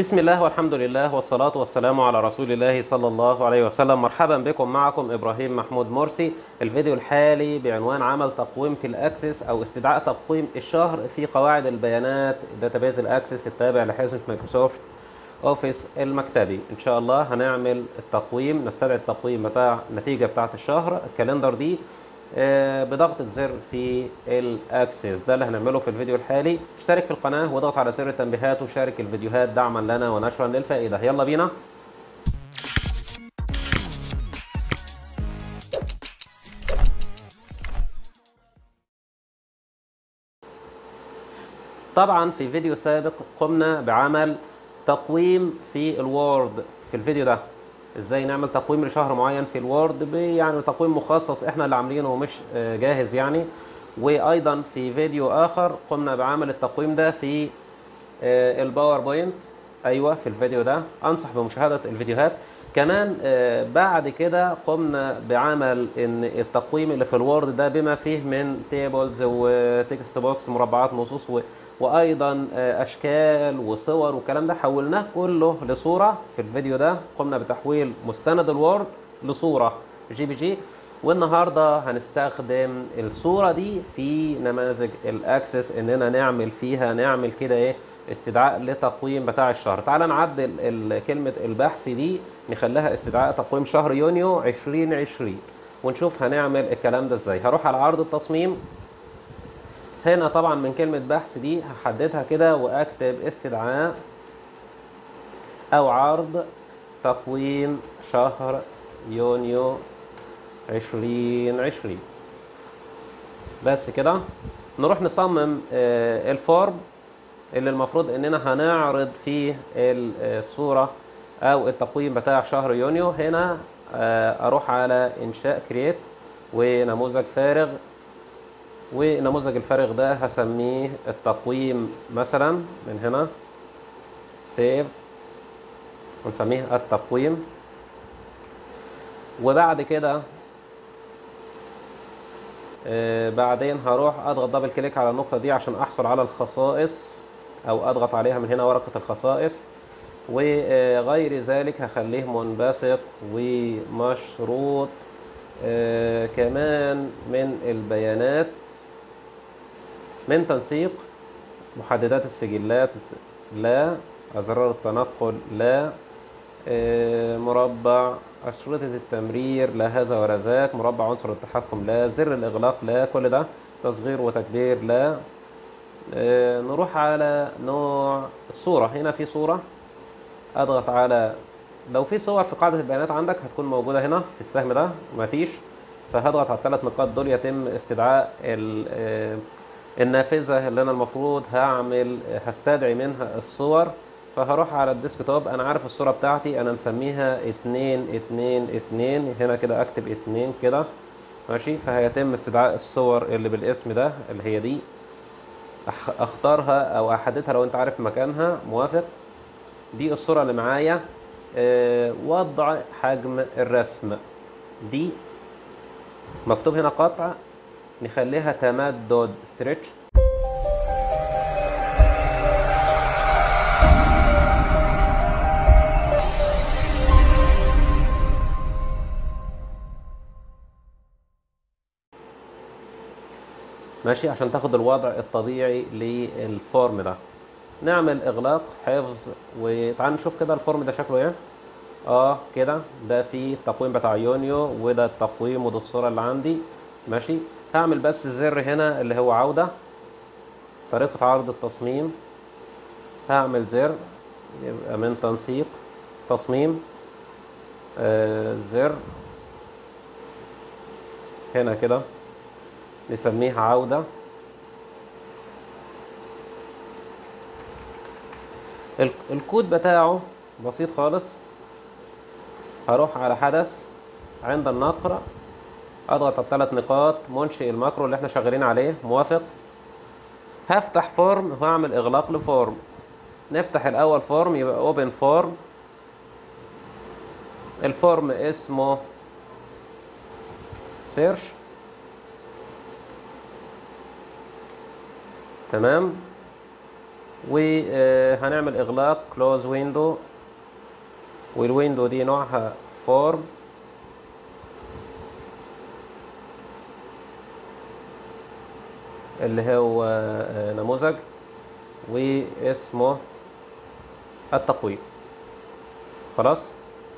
بسم الله والحمد لله والصلاة والسلام على رسول الله صلى الله عليه وسلم مرحبا بكم معكم إبراهيم محمود مرسي الفيديو الحالي بعنوان عمل تقويم في الأكسس أو استدعاء تقويم الشهر في قواعد البيانات داتابيز الأكسس التابع لحزمة مايكروسوفت اوفيس المكتبي ان شاء الله هنعمل التقويم نستدعي التقويم بتاع النتيجه بتاعه الشهر الكالندر دي آه، بضغطة زر في الاكسس ده اللي هنعمله في الفيديو الحالي اشترك في القناة واضغط على زر التنبيهات وشارك الفيديوهات دعما لنا ونشرا للفائدة يلا بينا طبعا في فيديو سابق قمنا بعمل تقويم في الوورد في الفيديو ده ازاي نعمل تقويم لشهر معين في الوورد يعني تقويم مخصص احنا اللي عاملينه ومش آه، جاهز يعني وايضا في فيديو اخر قمنا بعمل التقويم ده في آه، الباوربوينت ايوه في الفيديو ده انصح بمشاهده الفيديوهات كمان آه، بعد كده قمنا بعمل ان التقويم اللي في الوورد ده بما فيه من تيبلز وتكست بوكس مربعات نصوص و وايضا آه، اشكال وصور والكلام ده حولناه كله لصوره في الفيديو ده قمنا بتحويل مستند الوورد لصوره جي بي جي والنهارده هنستخدم الصوره دي في نماذج الاكسس اننا نعمل فيها نعمل كده ايه استدعاء لتقويم بتاع الشهر تعال نعدل ال- كلمه البحث دي نخليها استدعاء تقويم شهر يونيو 2020 ونشوف هنعمل الكلام ده ازاي هروح على عرض التصميم هنا طبعا من كلمة بحث دي هحددها كده واكتب استدعاء او عرض تقويم شهر يونيو عشرين عشرين بس كده نروح نصمم آه، الفورم اللي المفروض اننا هنعرض فيه ال- الصورة او التقويم بتاع شهر يونيو هنا آه، اروح على انشاء كرييت ونموذج فارغ ونموذج الفارغ ده هسميه التقويم مثلا من هنا سيف ونسميه التقويم وبعد كده آه بعدين هروح اضغط دبل كليك على النقطة دي عشان احصل على الخصائص او اضغط عليها من هنا ورقة الخصائص وغير ذلك هخليه منبثق ومشروط آه كمان من البيانات من تنسيق محددات السجلات لا أزرار التنقل لا آه، مربع أشرطة التمرير لا هذا ولا ذاك مربع عنصر التحكم لا زر الإغلاق لا كل ده تصغير وتكبير لا آه، نروح على نوع الصورة هنا في صورة أضغط على لو في صور في قاعدة البيانات عندك هتكون موجودة هنا في السهم ده مفيش فهضغط على الثلاث نقاط دول يتم استدعاء ال- آه، النافذة اللي أنا المفروض هعمل هستدعي منها الصور فهروح على الديسكتوب أنا عارف الصورة بتاعتي أنا مسميها اتنين اتنين اتنين هنا كده أكتب اتنين كده ماشي فهيتم استدعاء الصور اللي بالاسم ده اللي هي دي أح- أختارها أو أحددها لو أنت عارف مكانها موافق دي الصورة اللي معايا آه، وضع حجم الرسم دي مكتوب هنا قطع نخليها تمدد ستريتش ماشي عشان تاخد الوضع الطبيعي للفورم ده نعمل اغلاق حفظ وتعال نشوف كده الفورم ده شكله ايه اه كده ده في التقويم بتاع يونيو وده التقويم وده الصورة اللي عندي ماشي هعمل بس زر هنا اللي هو عودة طريقة عرض التصميم هعمل زر يبقى من تنسيق تصميم آه زر هنا كده نسميه عودة ال- الكود بتاعه بسيط خالص هروح على حدث عند النقر اضغط على الثلاث نقاط منشئ الماكرو اللي احنا شغالين عليه موافق هفتح فورم واعمل اغلاق لفورم نفتح الاول فورم يبقى اوبن فورم الفورم اسمه سيرش تمام وهنعمل اغلاق كلوز ويندو والويندو دي نوعها فورم اللي هو آه، نموذج واسمه التقويم خلاص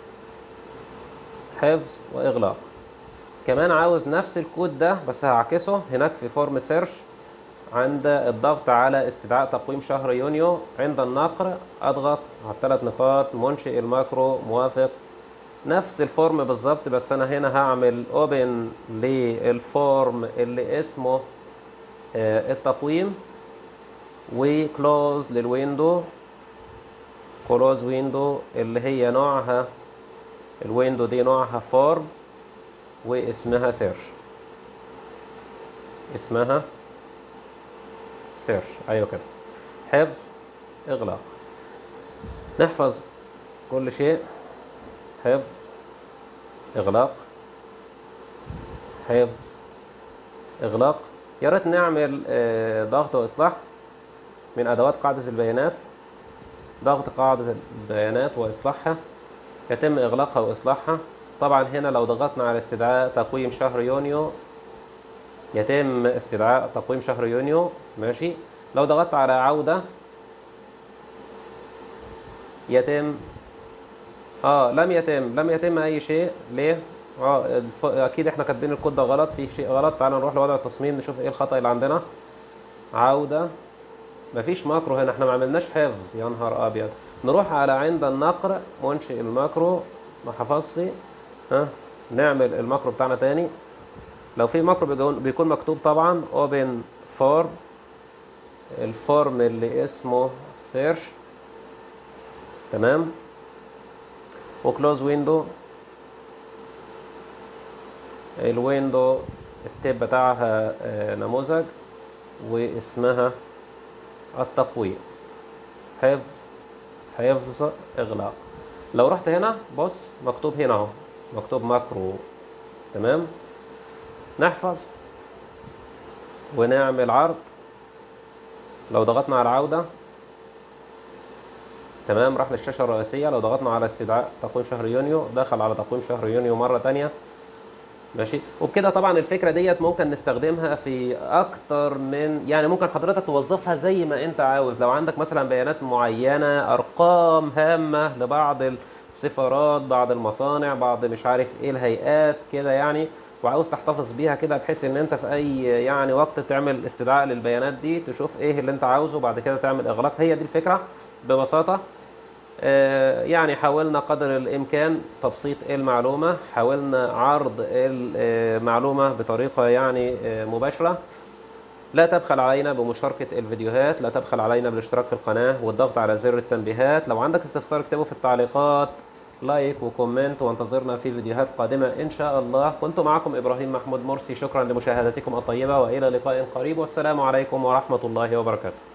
حفظ واغلاق كمان عاوز نفس الكود ده بس هعكسه هناك في فورم سيرش عند الضغط على استدعاء تقويم شهر يونيو عند النقر اضغط على الثلاث نقاط منشئ الماكرو موافق نفس الفورم بالظبط بس انا هنا هعمل اوبن للفورم اللي اسمه آه، التقويم وكلوز للويندو كلوز ويندو اللي هي نوعها الويندو دي نوعها فورم واسمها سيرش اسمها سيرش ايوه كده حفظ اغلاق نحفظ كل شيء حفظ اغلاق حفظ اغلاق يا ريت نعمل آه، ضغط واصلاح من ادوات قاعده البيانات ضغط قاعده البيانات واصلاحها يتم اغلاقها واصلاحها طبعا هنا لو ضغطنا على استدعاء تقويم شهر يونيو يتم استدعاء تقويم شهر يونيو ماشي لو ضغطت على عودة يتم اه لم يتم لم يتم اي شيء ليه اه الف... اكيد احنا كاتبين الكود ده غلط في شيء غلط تعالوا نروح لوضع التصميم نشوف ايه الخطأ اللي عندنا عودة مفيش ماكرو هنا احنا ما عملناش حفظ يا نهار ابيض نروح على عند النقر منشئ الماكرو ما حفظش ها نعمل الماكرو بتاعنا تاني لو في ماكرو بيكون- بيكون مكتوب طبعا open form الفورم اللي اسمه search تمام وكلوز ويندو الويندو التيب بتاعها آه، نموذج واسمها التقويم حفظ حفظ اغلاق لو رحت هنا بص مكتوب هنا اهو مكتوب ماكرو تمام نحفظ ونعمل عرض لو ضغطنا على عودة تمام راح للشاشة الرئيسية لو ضغطنا على استدعاء تقويم شهر يونيو دخل على تقويم شهر يونيو مرة تانية ماشي وبكده طبعا الفكرة ديت ممكن نستخدمها في أكتر من يعني ممكن حضرتك توظفها زي ما أنت عاوز لو عندك مثلا بيانات معينة أرقام هامة لبعض السفارات بعض المصانع بعض مش عارف إيه الهيئات كده يعني وعاوز تحتفظ بيها كده بحيث ان انت في اي يعني وقت تعمل استدعاء للبيانات دي تشوف ايه اللي انت عاوزه بعد كده تعمل اغلاق هي دي الفكرة ببساطة آه، يعني حاولنا قدر الامكان تبسيط المعلومة حاولنا عرض المعلومة بطريقة يعني آه، مباشرة لا تبخل علينا بمشاركة الفيديوهات لا تبخل علينا بالاشتراك في القناة والضغط على زر التنبيهات لو عندك استفسار اكتبه في التعليقات لايك وكومنت وانتظرنا في فيديوهات قادمة إن شاء الله كنت معكم إبراهيم محمود مرسي شكرا لمشاهدتكم الطيبة وإلى لقاء قريب والسلام عليكم ورحمة الله وبركاته